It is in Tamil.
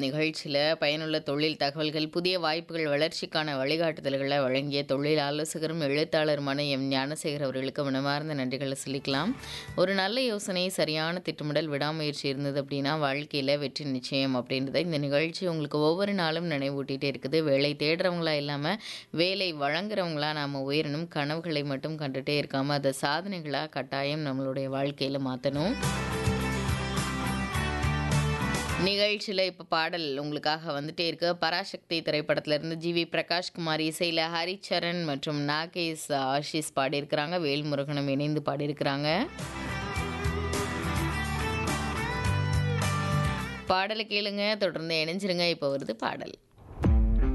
நிகழ்ச்சியில் பயனுள்ள தொழில் தகவல்கள் புதிய வாய்ப்புகள் வளர்ச்சிக்கான வழிகாட்டுதல்களை வழங்கிய தொழில் ஆலோசகரும் எழுத்தாளருமான எம் ஞானசேகர் அவர்களுக்கு மனமார்ந்த நன்றிகளை சொல்லிக்கலாம் ஒரு நல்ல யோசனை சரியான திட்டமிடல் விடாமுயற்சி இருந்தது அப்படின்னா வாழ்க்கையில் வெற்றி நிச்சயம் அப்படின்றத இந்த நிகழ்ச்சி உங்களுக்கு ஒவ்வொரு நாளும் நினைவூட்டிகிட்டே இருக்குது வேலை தேடுறவங்களா இல்லாமல் வேலை வழங்குறவங்களா நாம் உயரணும் கனவுகளை மட்டும் கண்டுட்டே இருக்காமல் அதை சாதனைகளாக கட்டாயம் நம்மளுடைய வாழ்க்கையில் மாற்றணும் நிகழ்ச்சியில் இப்போ பாடல் உங்களுக்காக வந்துட்டே இருக்கு பராசக்தி திரைப்படத்திலிருந்து ஜி வி பிரகாஷ்குமார் இசையில் ஹரிச்சரன் மற்றும் நாகேஷ் ஆஷிஸ் பாடியிருக்கிறாங்க வேல்முருகனும் இணைந்து பாடியிருக்கிறாங்க பாடலை கேளுங்க தொடர்ந்து இணைஞ்சிருங்க இப்போ வருது பாடல்